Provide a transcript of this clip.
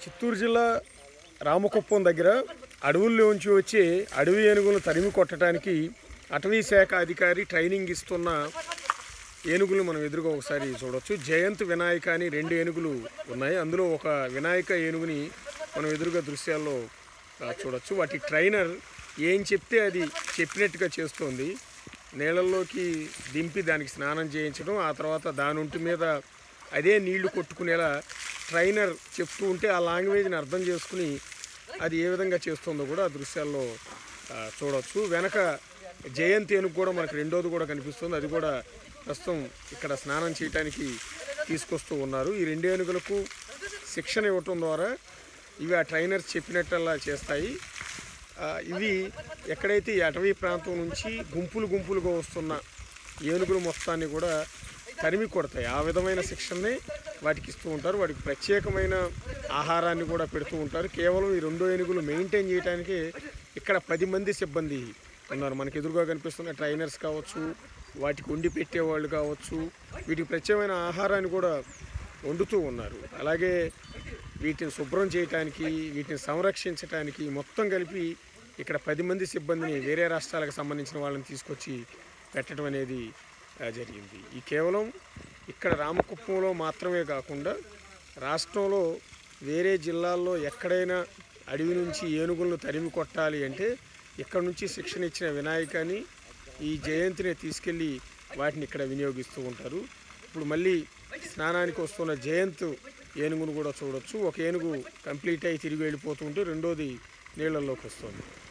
చిత్తూరు జిల్లా రామకుప్పం దగ్గర అడవుల్లోంచి వచ్చి అడవి ఏనుగులను తరిమి కొట్టడానికి అటవీ శాఖ అధికారి ట్రైనింగ్ ఇస్తున్న ఏనుగులు మనం ఎదురుగా ఒకసారి చూడొచ్చు జయంత్ వినాయక అని రెండు ఏనుగులు ఉన్నాయి అందులో ఒక వినాయక ఏనుగుని మనం ఎదురుగా దృశ్యాల్లో ఆ, చూడొచ్చు వాటి ట్రైనర్ ఏం చెప్తే అది చెప్పినట్టుగా చేస్తోంది నీళ్ళల్లోకి దింపి దానికి స్నానం చేయించడం ఆ తర్వాత దాని ఒంటి మీద అదే నీళ్లు కొట్టుకునేలా ట్రైనర్ చెప్తూ ఉంటే ఆ లాంగ్వేజ్ని అర్థం చేసుకుని అది ఏ విధంగా చేస్తుందో కూడా ఆ దృశ్యాల్లో ఆ, చూడొచ్చు వెనక జయంత్ ఏనుగు కూడా మనకు రెండోది కూడా కనిపిస్తుంది అది కూడా ప్రస్తుతం ఇక్కడ స్నానం చేయడానికి తీసుకొస్తూ ఉన్నారు ఈ రెండు ఏనుగులకు శిక్షణ ఇవ్వటం ద్వారా ఇవి ఆ ట్రైనర్స్ చెప్పినట్టల్లా చేస్తాయి ఆ, ఇవి ఎక్కడైతే ఈ అటవీ ప్రాంతం నుంచి గుంపులు గుంపులుగా వస్తున్న ఏనుగులు మొత్తాన్ని కూడా తరిమి కొడతాయి ఆ విధమైన శిక్షణని వాటికి ఇస్తూ ఉంటారు వాటికి ప్రత్యేకమైన ఆహారాన్ని కూడా పెడుతూ ఉంటారు కేవలం ఈ రెండో ఏనుగులు మెయింటైన్ చేయడానికి ఇక్కడ పది మంది సిబ్బంది ఉన్నారు మనకి ఎదురుగా కనిపిస్తున్న ట్రైనర్స్ కావచ్చు వాటికి వండి పెట్టేవాళ్ళు కావచ్చు వీటికి ప్రత్యేకమైన ఆహారాన్ని కూడా వండుతూ ఉన్నారు అలాగే వీటిని శుభ్రం చేయటానికి వీటిని సంరక్షించడానికి మొత్తం కలిపి ఇక్కడ పది మంది సిబ్బందిని వేరే రాష్ట్రాలకు సంబంధించిన వాళ్ళని తీసుకొచ్చి పెట్టడం అనేది ఆ, జరిగింది ఈ కేవలం ఇక్కడ రామకుప్పంలో మాత్రమే కాకుండా రాష్ట్రంలో వేరే జిల్లాల్లో ఎక్కడైనా అడవి నుంచి ఏనుగులను తరిమి కొట్టాలి అంటే ఇక్కడ నుంచి శిక్షణ ఇచ్చిన వినాయకాన్ని ఈ జయంతిని తీసుకెళ్ళి వాటిని ఇక్కడ వినియోగిస్తూ ఉంటారు ఇప్పుడు మళ్ళీ స్నానానికి వస్తున్న జయంత్ ఏనుగును కూడా చూడొచ్చు ఒక ఏనుగు కంప్లీట్ అయి తిరిగి వెళ్ళిపోతుంటే రెండోది నీళ్ళల్లోకి వస్తుంది